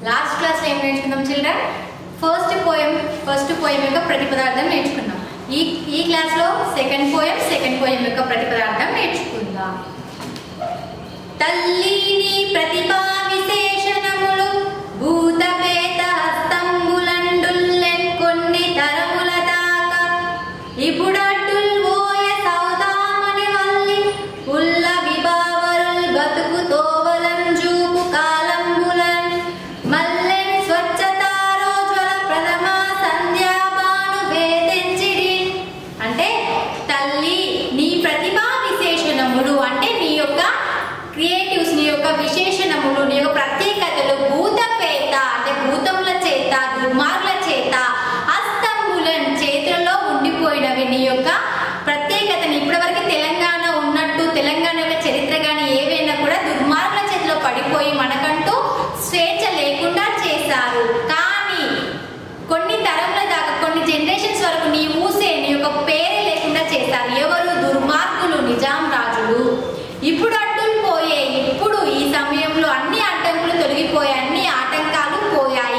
Last క్లాస్లో ఏం నేర్చుకుందాం children first poem first poem యొక్క ప్రతిపదార్థం నేర్చుకున్నాం ఈ ఈ క్లాస్లో సెకండ్ పోయం సెకండ్ పోయం యొక్క ప్రతిపదార్థం నేర్చుకుందాం తల్లిని ప్రతిభా విశేషణములు భూతపేత హస్తంబులండుల్లెన్ కొన్ని తరముల దాకా ఇప్పుడట్టుల్ ఓయ సౌదామని వల్లి ఉల్ల విభావరుల్ బతుకు తోవలం జూపు కాలంబులన్ మల్లెన్ స్వచ్ఛతారోజ్వల ప్రథమ సంధ్యాబాను వేదించిడి అంటే తల్లి నీ ప్రతిభా విశేషణములు అంటే నీ యొక్క క్రియేటివ్స్ నీ యొక్క విశేషణములు నీ యొక్క ప్రత్యేకతలు భూతపేత అంటే భూతముల చేత దుర్మార్గుల చేత హస్తంబులన్ చేతులలో ఉండిపోయినవి నీ యొక్క ప్రత్యేకతని ఇప్పటివరకు తెలంగాణ ఉన్నట్టు తెలంగాణ యొక్క చరిత్ర కానీ ఏవైనా కూడా దుర్మార్గుల చేతిలో పడిపోయి మనకంటూ స్వేచ్ఛ లేకుండా చేశారు కానీ కొన్ని తరముల దాకా కొన్ని జనరేషన్స్ వరకు నీ ఊసే నీ యొక్క పేరే లేకుండా చేశారు ఎవరు దుర్మార్గులు నిజాం రాజులు ఇప్పుడు అడ్డులు పోయే ఇప్పుడు ఈ సమయంలో అన్ని అడ్డంకులు తొలగిపోయాయి అన్ని ఆటంకాలు పోయాయి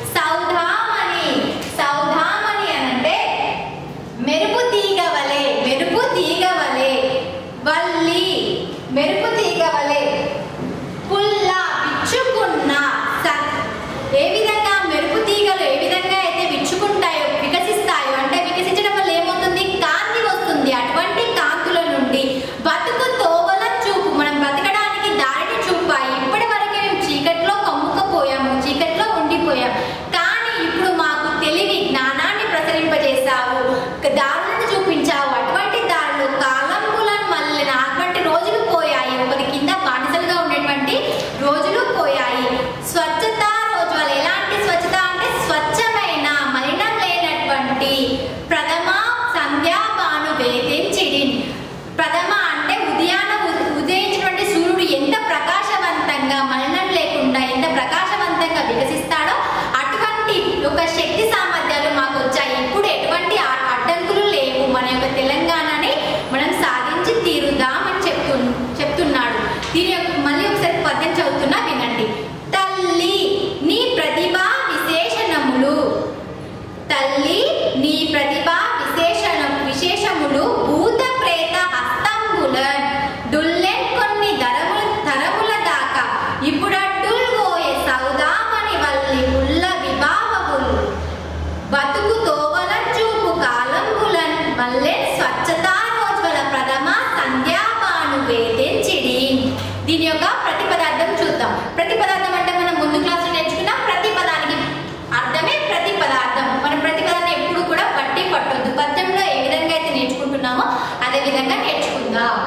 సౌధామని సౌధామని అనంటే మెరుపు తీగ వలె మెరుపు తీగ వలె వల్లి మెరుపు తీగ వలె పుల్ల విచ్చుకున్న స- ఏ విధంగా మెరుపు తీగలు ఏ విధంగా అయితే విచ్చుకుంటాయో వికసిస్తాయో అంటే వికసించడం వల్ల ఏమవుతుంది కాంతి వస్తుంది అటువంటి కాంతుల నుండి బతుకు తోవల చూపు మనం బతకడానికి దారిని చూపాయి ఇప్పటి వరకు మేము చీకట్లో కమ్ముకపోయాము చీకట్లో ఉండిపోయాం కానీ ఇప్పుడు మాకు తెలివి జ్ఞానాన్ని ప్రసరింపజేశావు దారులను చూపించావు అటువంటి దారులు కాలంబులను మళ్ళీ అటువంటి రోజులు పోయాయి ఒకరి కింద బానిసలుగా ఉండేటువంటి రోజులు పోయాయి స్వచ్ఛత రోజు ఎలాంటి స్వచ్ఛత అంటే స్వచ్ఛమైన మలినం లేనటువంటి ప్రథమ సంధ్యాబాను వేధించిడి ప్రథమ అంటే ఉదయాన ఉ- ఉదయించినటువంటి సూర్యుడు ఎంత ప్రకాశవంతంగా మలినం లేకుండా ఎంత ప్రకాశవంతంగా వికసిస్తాడో అటువంటి ఒక శక్తి సామర్థ్యాలు మాకు వచ్చాయి ఇప్పుడు ఎటువంటి ఆ- అడ్డంకులు లేవు మన యొక్క తెలంగాణని మనం సాధించి తీరుదామని చెప్తు చెప్తున్నాడు దీని యొక్క మళ్ళీ ఒకసారి పద్యం చదువుతున్నా వినండి తల్లి నీ ప్రతిభా విశేషణములు తల్లి నీ ప్రతిభ విశేషణ విశేషములు భూత ప్రేత హస్తంబుల డుల్లెన్ కొన్ని దరముల తరముల దాకా ఇప్పుడడ్డుల్ పోయే సౌదామని వల్లి ఉల్ల విభావములు బతుకు తోవల చూపు కాలంబులన్ మల్లె స్వచ్ఛతారోజ్వల ప్రథమ సంధ్యాబాను వేధించిడి దీని యొక్క ప్రతిపదార్థం చూద్దాం ప్రతిపదార్థం అంటే మనం ముందు క్లాసులో నేర్చుకున్న ప్రతి పదానికి అర్థమే ప్రతి పదార్థం మనం ప్రతి పదాన్ని ఎప్పుడు కూడా పట్టి పట్టొద్దు పద్యంలో ఏ విధంగా అయితే నేర్చుకుంటున్నామో అదే విధంగా నేర్చుకుందాం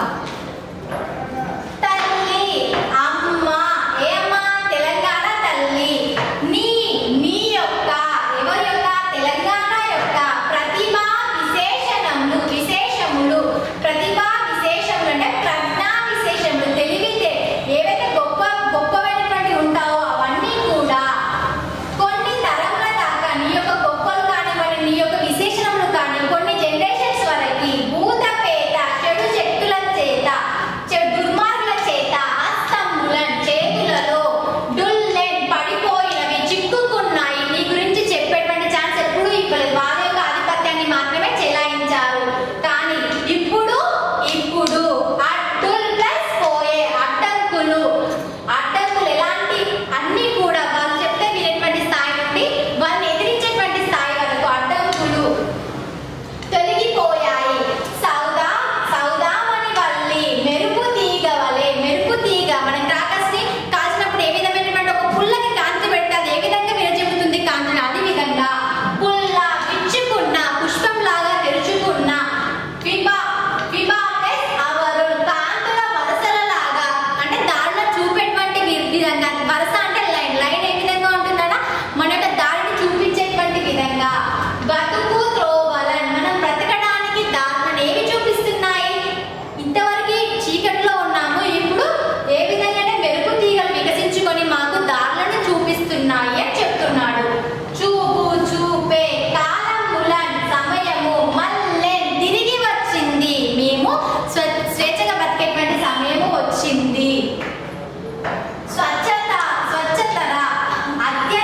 తల్లి అమ్మ ఏ అమ్మ తెలంగాణ తల్లి నీ నీ యొక్క ఎవరి యొక్క తెలంగాణ యొక్క ప్రతిభా విశేషణములు విశేషములు ప్రతిభా విశేషములు అంటే ప్రజ్ఞా విశేషములు తెలివి తె- ఏవైతే గొప్ప గొప్పవైనటువంటి ఉంటావో అవన్నీ కూడా కొన్ని తరముల దాకా నీ యొక్క గొప్పలు కానివ్వండి నీ యొక్క విశేషణములు కానీ కొన్ని జనరేషన్స్ వరకు భూత పేత చెడు శక్తుల చేత చెడు దుర్మార్గుల చేత హస్తంబులన్ చేతులలో డుల్లెన్ పడిపోయినవి చిక్కుకున్నాయి నీ గురించి చెప్పేటువంటి ఛాన్స్ ఎప్పుడు ఇవ్వలేదు వాళ్ళ యొక్క ఆధిపత్యాన్ని మాత్రమే చెలాయించారు కానీ ఇప్పుడు ఇప్పుడు అడ్డుల్ ప్లస్ పోయే అడ్డంకులు అడ్డంకులు ఎలాంటి అన్ని కూడా వాళ్ళు చెప్తే వినేటువంటి స్థాయి నుండి వాళ్ళని ఎదిరించేటువంటి స్థాయి వరకు అడ్డంకులు తొలగిపోయాయి సౌదా సౌదామణి వల్లి మెరుపు తీగ వలె మెరుపు తీగ మనం క్రాకర్స్ ని కాల్చినప్పుడు ఏ విధమైనటువంటి ఒక పుల్లని కాంతి పెడితే అది ఏ విధంగా విరజిమ్ముతుంది కాంతిని అదే విధంగా పుల్ల విచ్చుకున్న పుష్పం లాగా తెరుచుకున్న విభా విభా ప్లస్ అవరుల్ కాంతుల వరసల లాగా అంటే దారిలో చూపేటువంటి వి- విధంగా వరస అంటే లైన్ లైన్ ఏ విధంగా ఉంటుందన్నా మన యొక్క దారిని చూపించేటువంటి విధంగా బతుకు త్రోవలన్ మనం బ్రతకడానికి దారులను ఏవి చూపిస్తున్నాయి ఇంతవరకు చీకట్లో ఉన్నాము ఇప్పుడు ఏ విధంగా మెరుపు తీగలు వికసించుకొని మాకు దారులను చూపిస్తున్నాయి అని చెప్తున్నాడు చూపు చూపే కాలములన్ సమయము మల్లెన్ తిరిగి వచ్చింది మేము స్వ- స్వేచ్ఛగా బతికేటువంటి సమయము వచ్చింది స్వచ్ఛత స్వచ్ఛతర అత్య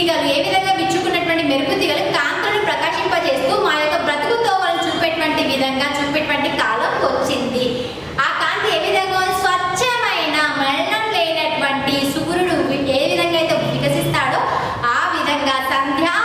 తీగలు ఏ విధంగా విచ్చుకున్నటువంటి మెరుపు తీగలు కాంతులను ప్రకాశింపజేస్తూ మా యొక్క బ్రతుకు తోవలను చూపేటువంటి విధంగా చూపేటువంటి కాలం వచ్చింది ఆ కాంతి ఏ విధంగా ఉంది? స్వచ్ఛమైన మరణం లేనటువంటి సూర్యుడు వి- ఏ విధంగా అయితే వికసిస్తాడో ఆ విధంగా సంధ్యా